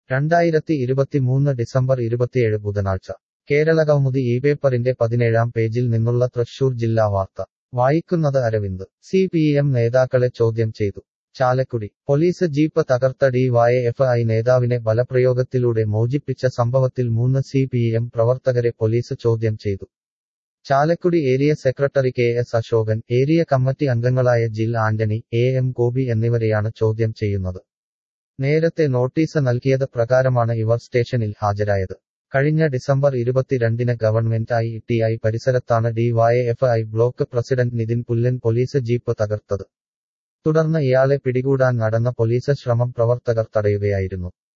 രണ്ടായിരത്തി ഇരുപത്തിമൂന്ന് ഡിസംബർ ഇരുപത്തിയേഴ് ബുധനാഴ്ച കേരളകൗമുദി ഈ പേപ്പറിന്റെ പതിനേഴാം പേജിൽ നിന്നുള്ള തൃശൂർ ജില്ലാ വാർത്ത വായിക്കുന്നത് അരവിന്ദ് സി പി എം നേതാക്കളെ ചോദ്യം ചെയ്തു ചാലക്കുടി പോലീസ് ജീപ്പ് തകർത്ത ഡി വൈ എഫ് ഐ നേതാവിനെ ബലപ്രയോഗത്തിലൂടെ മോചിപ്പിച്ച സംഭവത്തിൽ മൂന്ന് സി പി എം പ്രവർത്തകരെ പോലീസ് ചോദ്യം ചെയ്തു Chalakudy area secretary K S Asokan area committee അംഗങ്ങളായ ജിൽ ആന്റണി എ എം ഗോപി എന്നിവരെയാണ് ചോദ്യം ചെയ്യുന്നത് നേരത്തെ നോട്ടീസ് നൽകിയത് പ്രകാരമാണ് ഇവർ സ്റ്റേഷനിൽ ഹാജരായത് കഴിഞ്ഞ ഡിസംബർ ഇരുപത്തിരണ്ടിന് ഗവൺമെന്റ് ഐ ടി ഐ പരിസരത്താണ് D Y F I block president Nithin Pullan police jeep തകർത്തത് തുടർന്ന് ഇയാളെ പിടികൂടാൻ നടന്ന പോലീസ് ശ്രമം പ്രവർത്തകർ തടയുകയായിരുന്നു